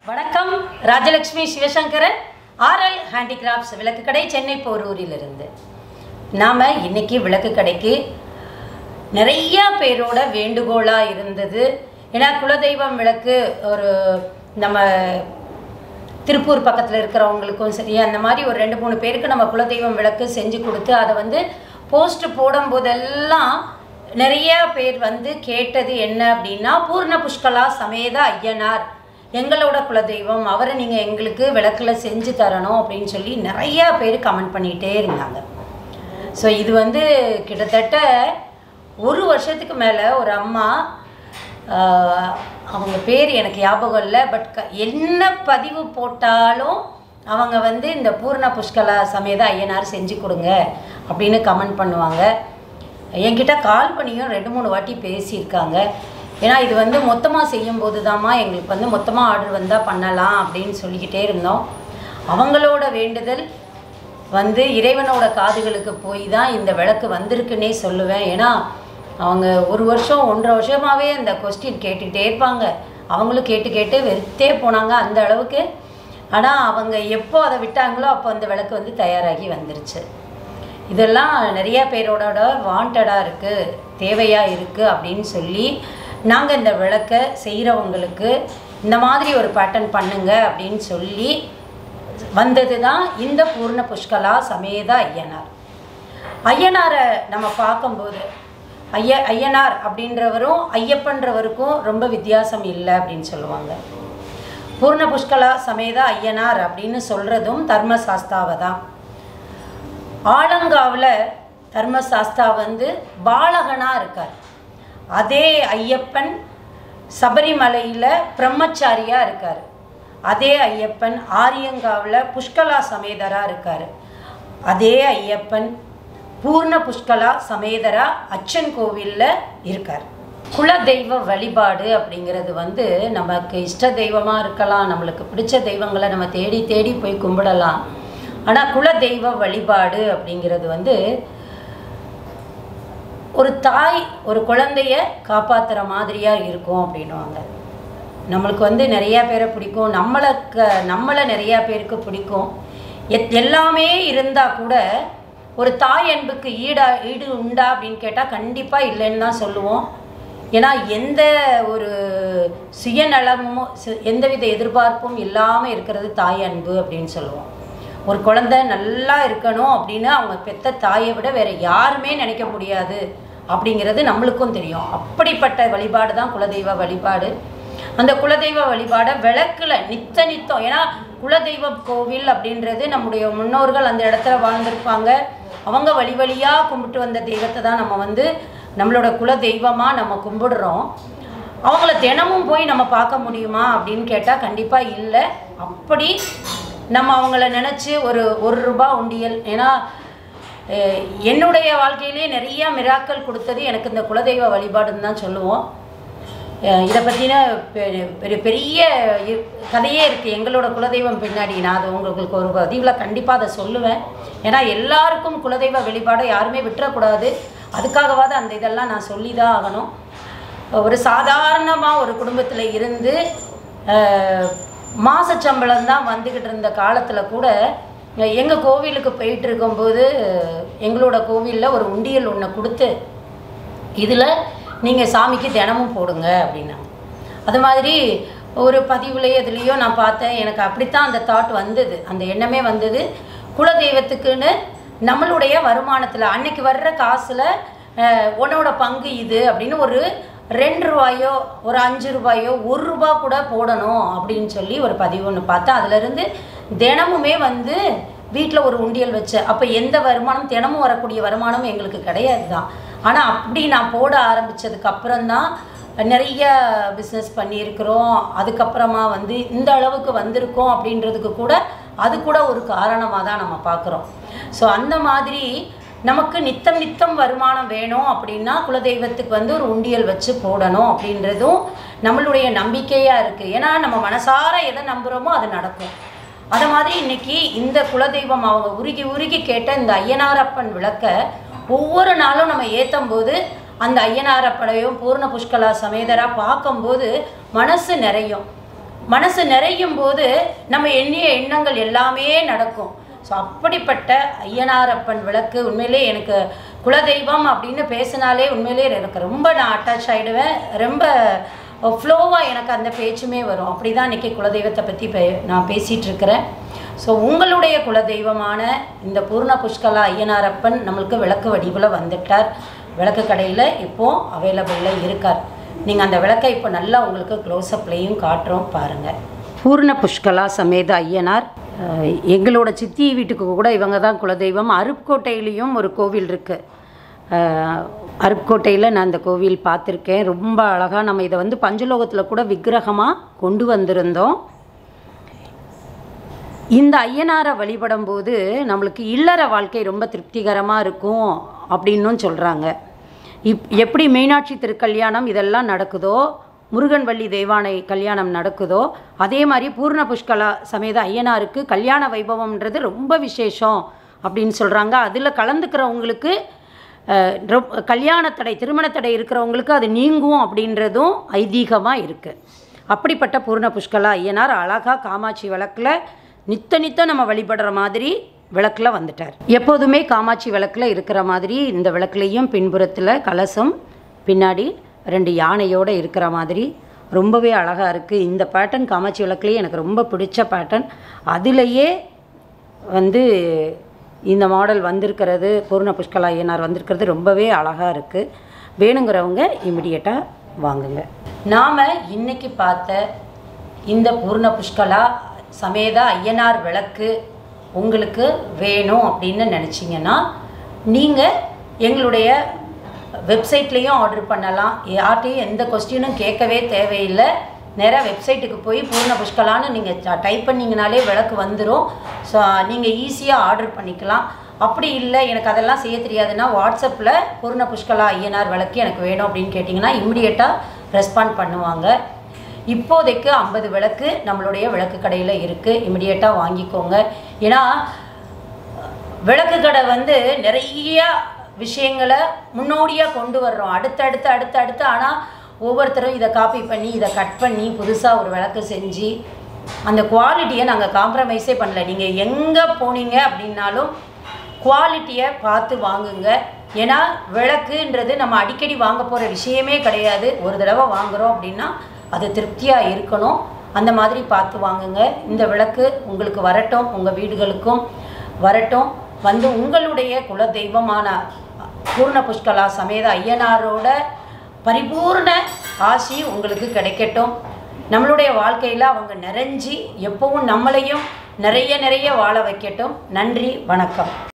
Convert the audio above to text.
வணக்கம் Rajalakshmi Sivasankaran RL handicrafts விளக்கு கடை சென்னை போரூரிலிருந்து நாம் இன்னைக்கு விளக்கு கடைக்கு நிறைய பேரோட வேண்டுகோளாக இருந்தது ஏன்னா குலதெய்வம் விளக்கு ஒரு நம்ம திருப்பூர் பக்கத்தில் இருக்கிறவங்களுக்கும் சரி அந்த மாதிரி ஒரு ரெண்டு மூணு பேருக்கு நம்ம குலதெய்வம் விளக்கு செஞ்சு கொடுத்து அதை வந்து போஸ்ட் போடும்போதெல்லாம் நிறைய பேர் வந்து கேட்டது என்ன அப்படின்னா பூர்ண புஷ்கலா சமேத ஐயனார் எங்களோட குலதெய்வம் அவரை நீங்கள் எங்களுக்கு விளக்கில் செஞ்சு தரணும் அப்படின்னு சொல்லி நிறைய பேர் கமெண்ட் பண்ணிகிட்டே இருந்தாங்க ஸோ இது வந்து கிட்டத்தட்ட ஒரு வருஷத்துக்கு மேலே ஒரு அம்மா ஆஹ், அவங்க பேர் எனக்கு ஞாபகம் இல்லை பட் க என்ன பதிவு போட்டாலும் அவங்க வந்து இந்த பூர்ண புஷ்கலா சமேத ஐயனார் செஞ்சு கொடுங்க அப்படின்னு கமெண்ட் பண்ணுவாங்க என்கிட்ட கால் பண்ணியும் ரெண்டு மூணு வாட்டி பேசியிருக்காங்க ஏன்னா இது வந்து மொத்தமாக செய்யும்போது தாம்மா எங்களுக்கு வந்து மொத்தமாக ஆர்டர் வந்தால் பண்ணலாம் அப்படின்னு சொல்லிக்கிட்டே இருந்தோம் அவங்களோட வேண்டுதல் வந்து இறைவனோட காதுகளுக்கு போய் தான் இந்த விளக்கு வந்திருக்குன்னே சொல்லுவேன் ஏன்னா அவங்க ஒரு வருஷம் ஒன்றரை வருஷமாகவே அந்த கொஸ்டின் கேட்டுக்கிட்டே இருப்பாங்க அவங்களும் கேட்டு கேட்டு வெறுத்தே போனாங்க அந்த அளவுக்கு ஆனால் அவங்க எப்போ அதை விட்டாங்களோ அப்போ அந்த விளக்கு வந்து தயாராகி வந்துருச்சு இதெல்லாம் நிறைய பேரோட வாண்டடாக இருக்குது தேவையாக இருக்குது அப்படின்னு சொல்லி நாங்கள் இந்த விளக்கை செய்கிறவங்களுக்கு இந்த மாதிரி ஒரு பேட்டர்ன் பண்ணுங்க அப்படின்னு சொல்லி வந்தது தான் இந்த பூர்ண புஷ்கலா சமேத ஐயனார் ஐயனாரை நம்ம பார்க்கும்போது ஐய ஐயனார் அப்படின்றவரும் ஐயப்பன்றவருக்கும் ரொம்ப வித்தியாசம் இல்லை அப்படின்னு சொல்லுவாங்க பூர்ண புஷ்கலா சமேத ஐயனார் அப்படின்னு சொல்கிறதும் தர்மசாஸ்தாவை தான் ஆலங்காவில் தர்மசாஸ்தா வந்து பாலகனாக இருக்கார் அதே ஐயப்பன் சபரிமலையில் பிரம்மச்சாரியாக இருக்கார் அதே ஐயப்பன் ஆரியங்காவில் புஷ்கலா சமேதராக இருக்கார் அதே ஐயப்பன் பூர்ண புஷ்கலா சமேதரா அச்சன் கோவிலில் இருக்கார் குல தெய்வ வழிபாடு அப்படிங்கிறது வந்து நமக்கு இஷ்ட தெய்வமாக இருக்கலாம் நம்மளுக்கு பிடிச்ச தெய்வங்களை நம்ம தேடி தேடி போய் கும்பிடலாம் ஆனால் குல தெய்வ வழிபாடு அப்படிங்கிறது வந்து ஒரு தாய் ஒரு குழந்தைய காப்பாற்றுற மாதிரியாக இருக்கும் அப்படின்னுவாங்க நம்மளுக்கு வந்து நிறையா பேரை பிடிக்கும் நம்மளை க நம்மளை நிறையா பேருக்கு பிடிக்கும் எத் எல்லாமே இருந்தால் கூட ஒரு தாய் அன்புக்கு ஈடா ஈடு உண்டா அப்படின்னு கேட்டால் கண்டிப்பாக இல்லைன்னு தான் சொல்லுவோம் ஏன்னா எந்த ஒரு சுயநலமும் சு- எந்தவித எதிர்பார்ப்பும் இல்லாமல் இருக்கிறது தாய் அன்பு அப்படின்னு சொல்லுவோம் ஒரு குழந்தை நல்லா இருக்கணும் அப்படின்னு அவங்க பெத்த தாயை விட வேற யாருமே நினைக்க முடியாது அப்படிங்கிறது நம்மளுக்கும் தெரியும் அப்படிப்பட்ட வழிபாடு தான் குலதெய்வ வழிபாடு அந்த குலதெய்வ வழிபாடை விளக்குல நித்த நித்தம் ஏன்னா குலதெய்வ கோவில் அப்படின்றது நம்முடைய முன்னோர்கள் அந்த இடத்துல வாழ்ந்திருப்பாங்க அவங்க வழி வழியாக கும்பிட்டு வந்த தெய்வத்தை தான் நம்ம வந்து நம்மளோட குல தெய்வமாக நம்ம கும்பிடுறோம் அவங்கள தினமும் போய் நம்ம பார்க்க முடியுமா அப்படின்னு கேட்டால் கண்டிப்பாக இல்லை அப்படி நம்ம அவங்கள நினச்சி ஒரு ஒரு ரூபா உண்டியல் ஏன்னா அஹ், என்னுடைய வாழ்க்கையிலே நிறைய மிராக்கள் கொடுத்தது எனக்கு இந்த குலதெய்வ வழிபாடுன்னு தான் சொல்லுவோம் அஹ், இதை பற்றின பெரிய பெரிய இ- கதையே இருக்குது எங்களோட குலதெய்வம் பின்னாடி நான் அது உங்களுக்கு ஒரு பதிவில் கண்டிப்பாக அதை சொல்லுவேன் ஏன்னா எல்லாருக்கும் குலதெய்வ வழிபாடை யாருமே விட்டுறக்கூடாது அதுக்காகவாது அந்த இதெல்லாம் நான் சொல்லி தான் ஆகணும் ஒரு சாதாரணமாக ஒரு குடும்பத்தில் இருந்து மாத சம்பளம் தான் வந்துக்கிட்டு இருந்த காலத்தில் கூட எங்கள் கோவிலுக்கு போயிட்டு இருக்கும்போது எங்களோட கோவிலில் ஒரு உண்டியல் ஒன்று கொடுத்து இதில் நீங்கள் சாமிக்கு தினமும் போடுங்க அப்படின்னாங்க அது மாதிரி ஒரு பதிவுலையோ இதுலேயோ நான் பார்த்தேன் எனக்கு அப்படித்தான் அந்த தாட் வந்தது அந்த எண்ணமே வந்தது குலதெய்வத்துக்குன்னு நம்மளுடைய வருமானத்தில் அன்னைக்கு வர்ற காசில் உன்னோட பங்கு இது அப்படின்னு ஒரு ரெண்டு ரூபாயோ ஒரு அஞ்சு ரூபாயோ ஒரு ரூபா கூட போடணும் அப்படின்னு சொல்லி ஒரு பதிவு ஒன்று பார்த்தேன் அதுலேருந்து தினமுமே வந்து வீட்டில் ஒரு உண்டியல் வச்சு அப்போ எந்த வருமானம் தினமும் வரக்கூடிய வருமானம் எங்களுக்கு கிடையாது தான் ஆனால் அப்படி நான் போட ஆரம்பித்ததுக்கு அப்புறம்தான் நிறைய பிஸ்னஸ் பண்ணியிருக்கிறோம் அதுக்கப்புறமா வந்து இந்த அளவுக்கு வந்திருக்கோம் அப்படின்றதுக்கு கூட அது கூட ஒரு காரணமாக தான் நம்ம பார்க்குறோம் ஸோ அந்த மாதிரி நமக்கு நித்தம் நித்தம் வருமானம் வேணும் அப்படின்னா குலதெய்வத்துக்கு வந்து ஒரு உண்டியல் வச்சு போடணும் அப்படின்றதும் நம்மளுடைய நம்பிக்கையாக இருக்குது ஏன்னா நம்ம மனசார எதை நம்புகிறோமோ அது நடக்கும் அதை மாதிரி இன்னைக்கு இந்த குலதெய்வம் அவங்க உருகி உருகி கேட்ட இந்த ஐயனாரப்பன் விளக்க ஒவ்வொரு நாளும் நம்ம ஏற்றும் போது அந்த ஐயனாரப்பனையும் பூர்ண புஷ்கலா சமேதரா பார்க்கும்போது மனசு நிறையும் மனசு நிறையும் போது நம்ம எண்ணிய எண்ணங்கள் எல்லாமே நடக்கும் ஸோ அப்படிப்பட்ட ஐயனாரப்பன் விளக்கு உண்மையிலே எனக்கு குலதெய்வம் அப்படின்னு பேசினாலே உண்மையிலே எனக்கு ரொம்ப நான் அட்டாச் ஆகிடுவேன் ரொம்ப ஃப்ளோவாக எனக்கு அந்த பேச்சுமே வரும் அப்படி தான் இன்றைக்கி குலதெய்வத்தை பற்றி பே நான் பேசிகிட்டு இருக்கிறேன் ஸோ உங்களுடைய குலதெய்வமான இந்த பூர்ண புஷ்கலா ஐயனாரப்பன் நம்மளுக்கு விளக்கு வடிவில் வந்துட்டார் விளக்கு கடையில் இப்போது அவைலபிளில் இருக்கார் நீங்கள் அந்த விளக்கை இப்போ நல்லா உங்களுக்கு க்ளோஸ்அப்லேயும் காட்டுறோம் பாருங்கள் பூர்ண புஷ்கலா சமேத ஐயனார் அஹ், எங்களோட சித்தி வீட்டுக்கு கூட இவங்க தான் குலதெய்வம் அருப்புக்கோட்டையிலையும் ஒரு கோவில் இருக்குது அருப்புக்கோட்டையில் நான் இந்த கோவில் பார்த்துருக்கேன் ரொம்ப அழகாக நம்ம இதை வந்து பஞ்சலோகத்தில் கூட விக்கிரகமாக கொண்டு வந்திருந்தோம் இந்த ஐயனாரை வழிபடும் போது நம்மளுக்கு இல்லற வாழ்க்கை ரொம்ப திருப்திகரமாக இருக்கும் அப்படின்னும் சொல்கிறாங்க இப் எப்படி மீனாட்சி திருக்கல்யாணம் இதெல்லாம் நடக்குதோ முருகன் வள்ளி தெய்வானை கல்யாணம் நடக்குதோ அதே மாதிரி பூர்ண புஷ்கலா சமேத ஐயனாருக்கு கல்யாண வைபவம்ன்றது ரொம்ப விசேஷம் அப்படின்னு சொல்கிறாங்க அதில் கலந்துக்கிறவங்களுக்கு அஹ், ரொ- கல்யாணத்தடை திருமணத்தடை இருக்கிறவங்களுக்கு அது நீங்கும் அப்படின்றதும் ஐதீகமாக இருக்குது அப்படிப்பட்ட பூர்ண புஷ்கலா ஐயனார் அழகா காமாட்சி விளக்கில் நித்த நித்தம் நம்ம வழிபடுற மாதிரி விளக்கில் வந்துட்டார் எப்போதுமே காமாட்சி விளக்கில் இருக்கிற மாதிரி இந்த விளக்குலேயும் பின்புறத்தில் கலசம் பின்னாடி ரெண்டு யானையோடு இருக்கிற மாதிரி ரொம்பவே அழகாக இருக்குது இந்த பேட்டர்ன் காமாட்சி விளக்குலேயே எனக்கு ரொம்ப பிடிச்ச பேட்டர்ன் அதுலேயே வந்து இந்த மாடல் வந்திருக்கிறது பூர்ண புஷ்கலா ஐயனார் வந்திருக்கிறது ரொம்பவே அழகாக இருக்குது வேணுங்கிறவங்க இமிடியேட்டாக வாங்குங்க நாம் இன்னைக்கு பார்த்த இந்த பூர்ண புஷ்கலா சமேத ஐயனார் விளக்கு உங்களுக்கு வேணும் அப்படின்னு நினச்சிங்கன்னா நீங்கள் எங்களுடைய வெப்சைட்லேயும் ஆர்டர் பண்ணலாம் யார்கிட்டையும் எந்த கொஸ்டினும் கேட்கவே தேவையில்லை நேராக வெப்சைட்டுக்கு போய் பூர்ண புஷ்கலான்னு நீங்கள் டைப் பண்ணிங்கனாலே விளக்கு வந்துடும் ஸோ நீங்கள் ஈஸியாக ஆர்டர் பண்ணிக்கலாம் அப்படி இல்லை எனக்கு அதெல்லாம் செய்ய தெரியாதுன்னா வாட்ஸ்அப்பில் பூர்ண புஷ்கலா ஐயனார் விளக்கு எனக்கு வேணும் அப்படின்னு கேட்டிங்கன்னா இம்மிடியேட்டாக ரெஸ்பாண்ட் பண்ணுவாங்க இப்போதைக்கு ஐம்பது விளக்கு நம்மளுடைய விளக்கு கடையில் இருக்குது இமிடியேட்டாக வாங்கிக்கோங்க ஏன்னா விளக்கு கடை வந்து நிறைய விஷயங்களை முன்னோடியாக கொண்டு வர்றோம் அடுத்தடுத்து அடுத்தடுத்து ஆனால் ஒவ்வொருத்தரும் இதை காப்பி பண்ணி இதை கட் பண்ணி புதுசாக ஒரு விளக்கு செஞ்சு அந்த குவாலிட்டியை நாங்கள் காம்ப்ரமைஸே பண்ணல நீங்கள் எங்கே போனீங்க அப்படின்னாலும் குவாலிட்டியை பார்த்து வாங்குங்க ஏன்னா விளக்குன்றது நம்ம அடிக்கடி வாங்க போகிற விஷயமே கிடையாது ஒரு தடவை வாங்குகிறோம் அப்படின்னா அது திருப்தியாக இருக்கணும் அந்த மாதிரி பார்த்து வாங்குங்க இந்த விளக்கு உங்களுக்கு வரட்டும் உங்கள் வீடுகளுக்கும் வரட்டும் வந்து உங்களுடைய குல தெய்வமான பூர்ண புஷ்கலா சமேத ஐயனாரோட பரிபூர்ண ஆசி உங்களுக்கு கிடைக்கட்டும் நம்மளுடைய வாழ்க்கையில் அவங்க நிறைஞ்சி எப்பவும் நம்மளையும் நிறைய நிறைய வாழ வைக்கட்டும் நன்றி வணக்கம்